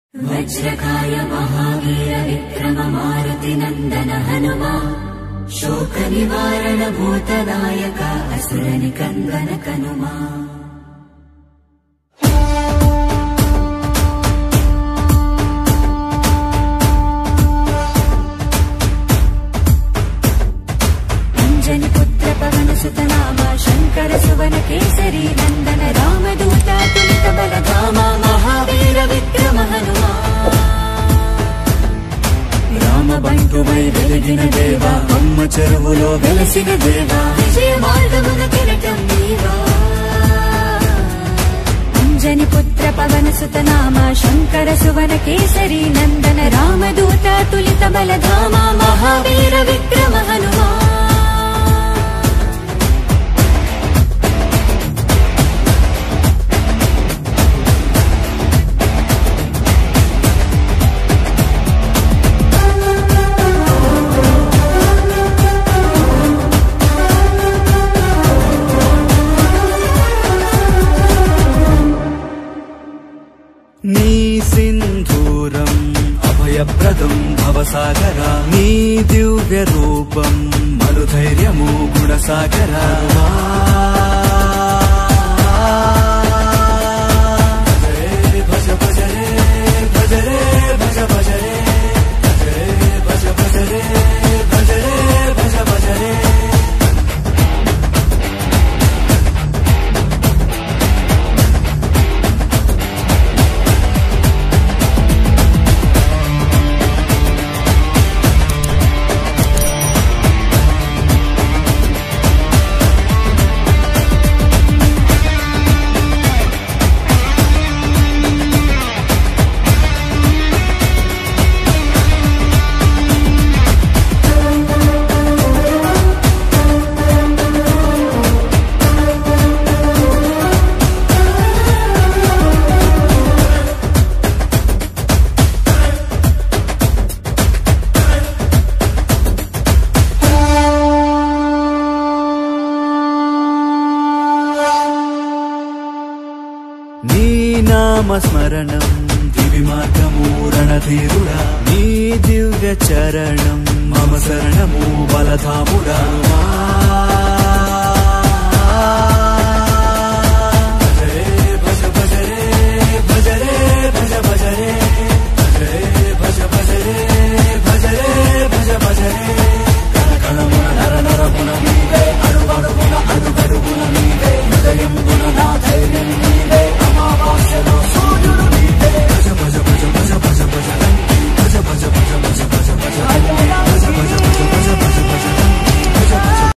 वज्रकाय महावीर विक्रम मारुति नन्दन हनुमा शोकनिवारण भूतदायक असुरनिकन्दन कनुमा अञ्जनि पुत्र पवन सुत नाम शङ्कर सुवन केसरी नन्दन रामदूत तुलित बलधामा महावीर विक्रम हनुमा రామబంటువై వెలిగిన దేవా అమ్మ చెరువులో వెలసిన దేవా విజయ మార్గమున కిరటం నీవా అంజని పుత్ర పవన సుత నామ శంకర సువన కేసరి నందన రామదూత తులిత బలధామ మహావీర విక్రమ హనుమా నీ సింధూరం అభయప్రదం భవసాగర నీ దివ్య రూపం మరుధైర్యము గుణసాగర భజ భజ రే భజ రే భజ భజ రే భజ రే భజ భజ రే భజ రే భజ భజ రే నీ నామస్మరణం దివి మార్గము రణధీరుడా నీ దివ్య చరణం మమ శరణము బలధాముడా